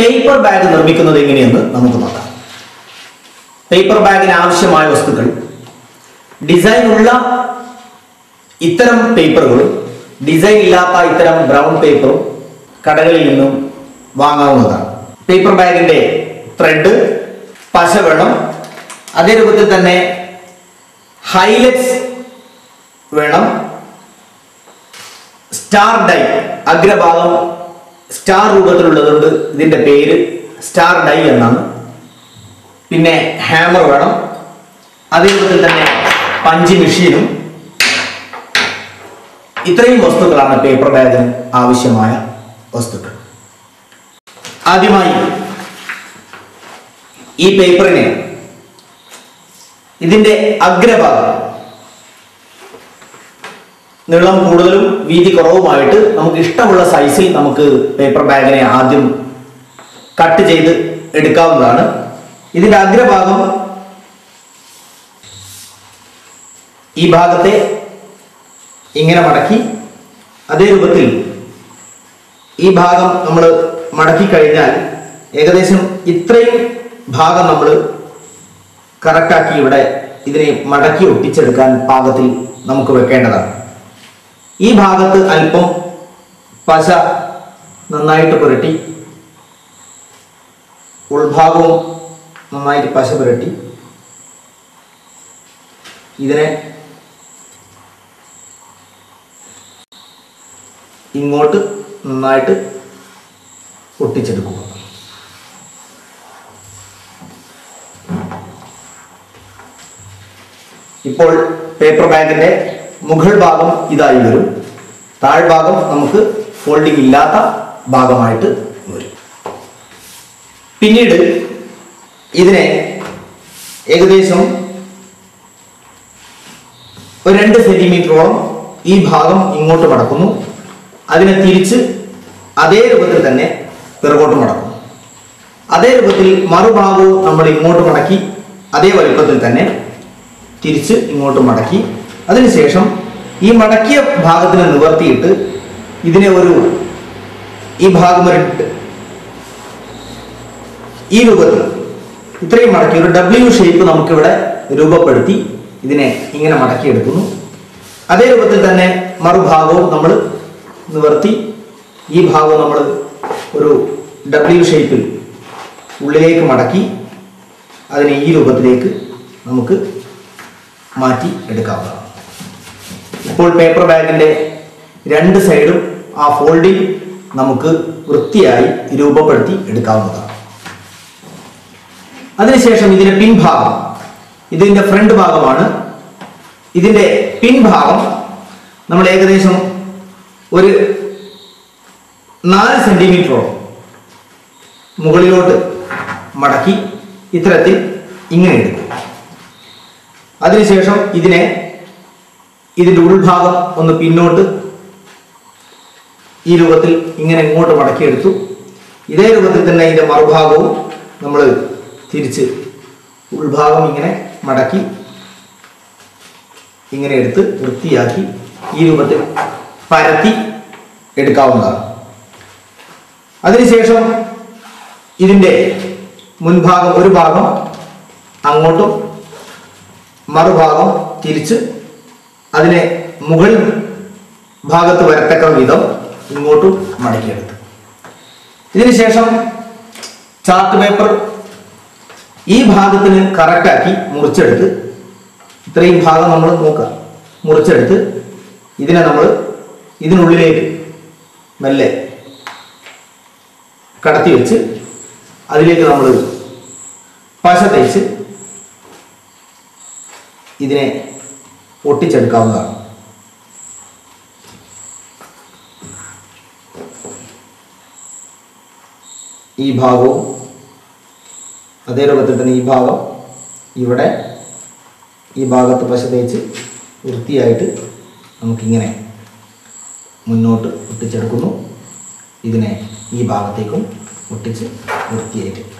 Paper bag നിർമ്മിക്കുന്നത് എങ്ങനെയെന്ന് നമുക്ക് നോക്കാം പേപ്പർ ബാഗിന് ആവശ്യമായ വസ്തുക്കൾ ഡിസൈൻ ഉള്ള ഇത്തരം പേപ്പറുകളും ഡിസൈൻ ഇല്ലാത്ത ഇത്തരം ബ്രൗൺ പേപ്പറും കടകളിൽ നിന്നും വാങ്ങാവുന്നതാണ് പേപ്പർ ബാഗിന്റെ ത്രെഡ് പശവെള്ളം അതേ രൂപത്തിൽ തന്നെ ഹൈലൈറ്റ്സ് വേണം സ്റ്റാർ ഡൈ അഗ്രഭാഗം സ്റ്റാർ രൂപത്തിലുള്ളതുകൊണ്ട് ഇതിന്റെ പേര് സ്റ്റാർ ഡൈ എന്നാണ് പിന്നെ ഹാമർ വേണം അതേ രൂപത്തിൽ തന്നെ പഞ്ച് മെഷീനും ഇത്രയും വസ്തുക്കളാണ് പേപ്പർ ബാഗിന് ആവശ്യമായ വസ്തുക്കൾ ആദ്യമായി ഈ പേപ്പറിനെ ഇതിന്റെ അഗ്രഭാഗം നീളം കൂടുതലും വീതി കുറവുമായിട്ട് നമുക്ക് ഇഷ്ടമുള്ള സൈസിൽ നമുക്ക് പേപ്പർ ബാഗിനെ ആദ്യം കട്ട് ചെയ്ത് എടുക്കാവുന്നതാണ് ഇതിന്റെ അഗ്രഭാഗം ഈ ഭാഗത്തെ ഇങ്ങനെ മടക്കി അതേ രൂപത്തിൽ ഈ ഭാഗം നമ്മൾ മടക്കി കഴിഞ്ഞാൽ ഏകദേശം ഇത്രയും ഭാഗം നമ്മൾ കറക്റ്റാക്കി ഇവിടെ ഇതിനെ മടക്കി ഒട്ടിച്ചെടുക്കാൻ പാകത്തിൽ നമുക്ക് വെക്കേണ്ടതാണ് ഈ ഭാഗത്ത് അല്പം പശ നന്നായിട്ട് പുരട്ടി ഉൾഭാഗവും നന്നായിട്ട് പശ പുരട്ടി ഇതിനെ ഇങ്ങോട്ട് നന്നായിട്ട് ഒട്ടിച്ചെടുക്കുക ഇപ്പോൾ പേപ്പർ ബാഗിന്റെ മുകൾ ഭാഗം ഇതായി വരും താഴ്ഭാഗം നമുക്ക് ഫോൾഡിംഗ് ഇല്ലാത്ത ഭാഗമായിട്ട് വരും പിന്നീട് ഇതിനെ ഏകദേശം ഒരു രണ്ട് സെന്റിമീറ്ററോളം ഈ ഭാഗം ഇങ്ങോട്ട് മടക്കുന്നു അതിനെ തിരിച്ച് അതേ രൂപത്തിൽ തന്നെ പിറകോട്ട് മടക്കുന്നു അതേ രൂപത്തിൽ മറുഭാഗവും നമ്മൾ ഇങ്ങോട്ട് മടക്കി അതേ വലുപ്പത്തിൽ തന്നെ തിരിച്ച് ഇങ്ങോട്ട് മടക്കി അതിനുശേഷം ഈ മടക്കിയ ഭാഗത്തിന് നിവർത്തിയിട്ട് ഇതിനെ ഒരു ഈ ഭാഗം ഒരു ഡ്- ഈ രൂപത്തിൽ ഇത്രയും മടക്കി ഒരു ഡബ്ല്യു ഷേപ്പ് നമുക്കിവിടെ രൂപപ്പെടുത്തി ഇതിനെ ഇങ്ങനെ മടക്കിയെടുക്കുന്നു അതേ രൂപത്തിൽ തന്നെ മറുഭാഗവും നമ്മൾ നിവർത്തി ഈ ഭാഗവും നമ്മൾ ഒരു ഡബ്ല്യു ഷേപ്പിൽ ഉള്ളിലേക്ക് മടക്കി അതിനെ ഈ രൂപത്തിലേക്ക് നമുക്ക് മാറ്റി എടുക്കാവുന്നതാണ് ഇപ്പോൾ പേപ്പർ ബാഗിന്റെ രണ്ട് സൈഡും ആ ഫോൾഡിംഗ് നമുക്ക് വൃത്തിയായി രൂപപ്പെടുത്തി എടുക്കാവുന്നതാണ് അതിനുശേഷം ഇതിന്റെ പിൻഭാഗം ഇതിന്റെ ഫ്രണ്ട് ഭാഗമാണ് ഇതിന്റെ പിൻഭാഗം നമ്മൾ ഏകദേശം ഒരു നാല് സെന്റിമീറ്ററോളം മുകളിലോട്ട് മടക്കി ഇത്തരത്തിൽ ഇങ്ങനെ എടുക്കും അതിനുശേഷം ഇതിനെ ഇതിന്റെ ഉൾഭാഗം ഒന്ന് പിന്നോട്ട് ഈ രൂപത്തിൽ ഇങ്ങനെ ഇങ്ങോട്ട് മടക്കിയെടുത്തു ഇതേ രൂപത്തിൽ തന്നെ ഇതിന്റെ മറുഭാഗവും നമ്മൾ തിരിച്ച് ഉൾഭാഗം ഇങ്ങനെ മടക്കി ഇങ്ങനെ എടുത്ത് വൃത്തിയാക്കി ഈ രൂപത്തിൽ പരത്തി എടുക്കാവുന്നതാണ് അതിനുശേഷം ഇതിന്റെ മുൻഭാഗം ഒരു ഭാഗം അങ്ങോട്ടും മറുഭാഗം തിരിച്ച് അതിനെ മുകൾ ഭാഗത്ത് വരത്തക്ക വിധം ഇങ്ങോട്ടും മടക്കിയെടുത്തു ഇതിനുശേഷം ചാർട്ട് പേപ്പർ ഈ ഭാഗത്തിന് കറക്റ്റാക്കി മുറിച്ചെടുത്ത് ഇത്രയും ഭാഗം നമ്മൾ നോക്കുക മുറിച്ചെടുത്ത് ഇതിനെ നമ്മൾ ഇതിനുള്ളിലേക്ക് മെല്ലെ കടത്തി വെച്ച് അതിലേക്ക് നമ്മൾ പശ തേച്ച് ഇതിനെ ഒട്ടിച്ചെടുക്കാവുന്നതാണ് ഈ ഭാഗവും അതേ രൂപത്തിൽ തന്നെ ഈ ഭാഗം ഇവിടെ ഈ ഭാഗത്ത് പശ തേച്ച് വൃത്തിയായിട്ട് നമുക്കിങ്ങനെ മുന്നോട്ട് ഒട്ടിച്ചെടുക്കുന്നു ഇതിനെ ഈ ഭാഗത്തേക്കും ഒട്ടിച്ച് വൃത്തിയായിട്ട് എടുക്കും.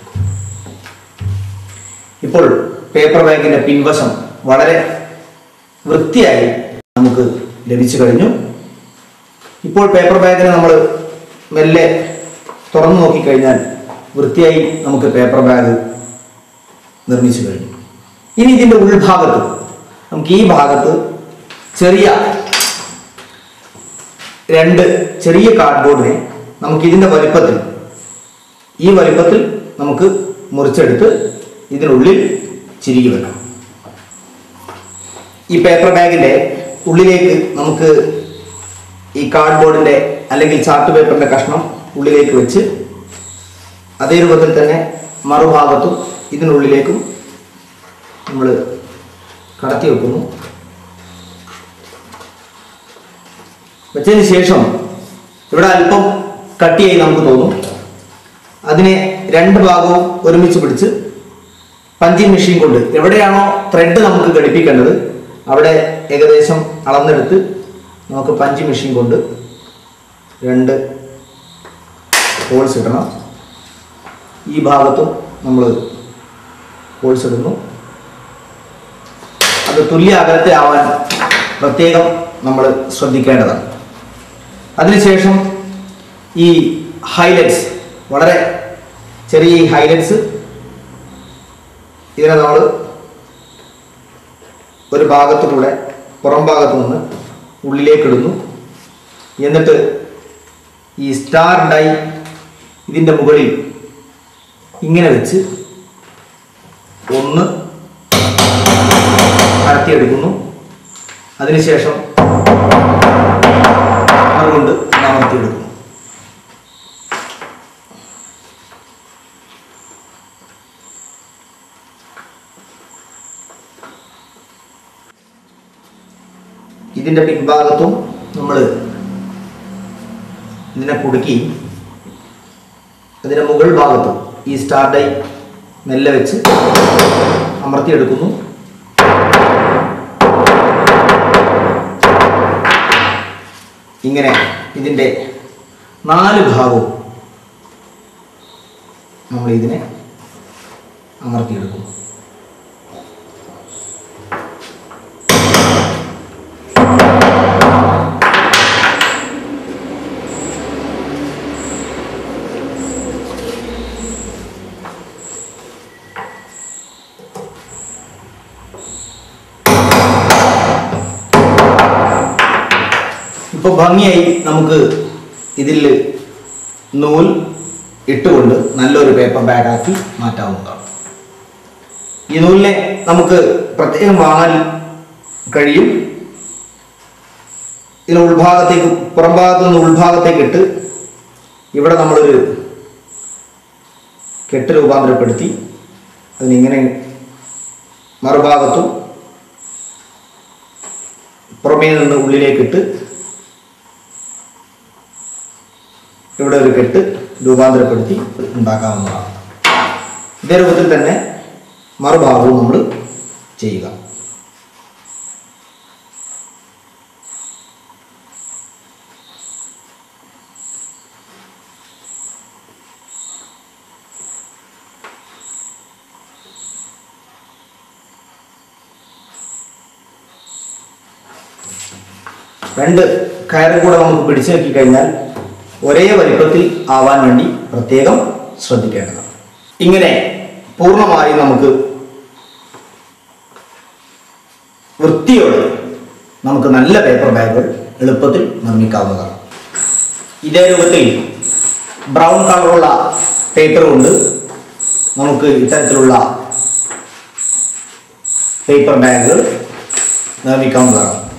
ഇപ്പോൾ പേപ്പർ ബാഗിന്റെ പിൻവശം വളരെ വൃത്തിയായി നമുക്ക് ലഭിച്ചു കഴിഞ്ഞു ഇപ്പോൾ പേപ്പർ ബാഗിനെ നമ്മൾ മെല്ലെ തുറന്നു നോക്കിക്കഴിഞ്ഞാൽ വൃത്തിയായി നമുക്ക് പേപ്പർ ബാഗ് നിർമ്മിച്ചു കഴിഞ്ഞു ഇനി ഇതിൻ്റെ ഉൾഭാഗത്ത് നമുക്ക് ഈ ഭാഗത്ത് ചെറിയ രണ്ട് ചെറിയ കാർഡ്ബോർഡിനെ നമുക്ക് ഇതിൻ്റെ വലിപ്പത്തിൽ ഈ വലിപ്പത്തിൽ നമുക്ക് മുറിച്ചെടുത്ത് ഇതിനുള്ളിൽ ചിരികി വെക്കണം ഈ പേപ്പർ ബാഗിൻ്റെ ഉള്ളിലേക്ക് നമുക്ക് ഈ കാർഡ്ബോർഡിൻ്റെ അല്ലെങ്കിൽ ചാർട്ട് പേപ്പറിൻ്റെ കഷ്ണം ഉള്ളിലേക്ക് വെച്ച് അതേ രൂപത്തിൽ തന്നെ മറുഭാഗത്തും ഇതിനുള്ളിലേക്കും നമ്മൾ കടത്തി വെക്കുന്നു വെച്ചതിന് ശേഷം ഇവിടെ അല്പം കട്ടിയായി നമുക്ക് തോന്നും അതിനെ രണ്ട് ഭാഗവും ഒരുമിച്ച് പിടിച്ച് പഞ്ചിങ് മെഷീൻ കൊണ്ട് എവിടെയാണോ ത്രെഡ് നമുക്ക് ഘടിപ്പിക്കേണ്ടത് അവിടെ ഏകദേശം അളന്നെടുത്ത് നമുക്ക് പഞ്ച് മെഷീൻ കൊണ്ട് രണ്ട് ഹോൾസ് ഇടണം ഈ ഭാഗത്തും നമ്മൾ ഹോൾസ് ഇടുന്നു അത് തുല്യ അകലത്തിലാവാൻ പ്രത്യേകം നമ്മൾ ശ്രദ്ധിക്കേണ്ടതാണ് അതിനുശേഷം ഈ ഹൈലൈറ്റ്സ് വളരെ ചെറിയ ഈ ഹൈലൈറ്റ്സ് ഇതിനെ നമ്മൾ ഒരു ഭാഗത്തിലൂടെ പുറം ഭാഗത്തു നിന്ന് ഉള്ളിലേക്ക് ഇടുന്നു എന്നിട്ട് ഈ സ്റ്റാർ ഡൈ ഇതിൻ്റെ മുകളിൽ ഇങ്ങനെ വെച്ച് ഒന്ന് കടത്തിയെടുക്കുന്നു അതിനുശേഷം അതുകൊണ്ട് അമർത്തിയെടുക്കുന്നു ഇതിൻ്റെ പിൻഭാഗത്തും നമ്മൾ ഇതിനെ കുടുക്കി അതിൻ്റെ മുകൾ ഭാഗത്തും ഈ സ്റ്റാർ ഡൈ മെല്ലെ വെച്ച് അമർത്തിയെടുക്കുന്നു ഇങ്ങനെ ഇതിൻ്റെ നാല് ഭാഗവും നമ്മൾ ഇതിനെ അമർത്തിയെടുക്കുന്നു ഇപ്പൊ ഭംഗിയായി നമുക്ക് ഇതിൽ നൂൽ ഇട്ടുകൊണ്ട് നല്ലൊരു പേപ്പർ ബാഗാക്കി മാറ്റാവുന്നതാണ് ഈ നൂലിനെ നമുക്ക് പ്രത്യേകം വാങ്ങാൻ കഴിയും ഇതിന് ഉൾഭാഗത്തേക്ക് പുറം ഭാഗത്തു നിന്ന് ഉൾഭാഗത്തേക്ക് ഇട്ട് ഇവിടെ നമ്മളൊരു കെട്ട് രൂപാന്തരപ്പെടുത്തി അതിനിങ്ങനെ മറുഭാഗത്തും പുറമേ നിന്ന് ഉള്ളിലേക്കിട്ട് ഇവിടെ ഒരു കെട്ട് രൂപാന്തരപ്പെടുത്തി ഉണ്ടാക്കാവുന്നതാണ് ഇതേ രൂപത്തിൽ തന്നെ മറുഭാഗവും നമ്മൾ ചെയ്യുക രണ്ട് കയറും കൂടെ നമുക്ക് പിടിച്ചു നോക്കി കഴിഞ്ഞാൽ ഒരേ വലിപ്പത്തിൽ ആവാൻ വേണ്ടി പ്രത്യേകം ശ്രദ്ധിക്കേണ്ടതാണ് ഇങ്ങനെ പൂർണ്ണമായും നമുക്ക് വൃത്തിയോടെ നമുക്ക് നല്ല പേപ്പർ ബാഗുകൾ എളുപ്പത്തിൽ നിർമ്മിക്കാവുന്നതാണ് ഇതേ രൂപത്തിൽ ബ്രൗൺ കളറുള്ള പേപ്പർ കൊണ്ട് നമുക്ക് ഇത്തരത്തിലുള്ള പേപ്പർ ബാഗുകൾ നിർമ്മിക്കാവുന്നതാണ്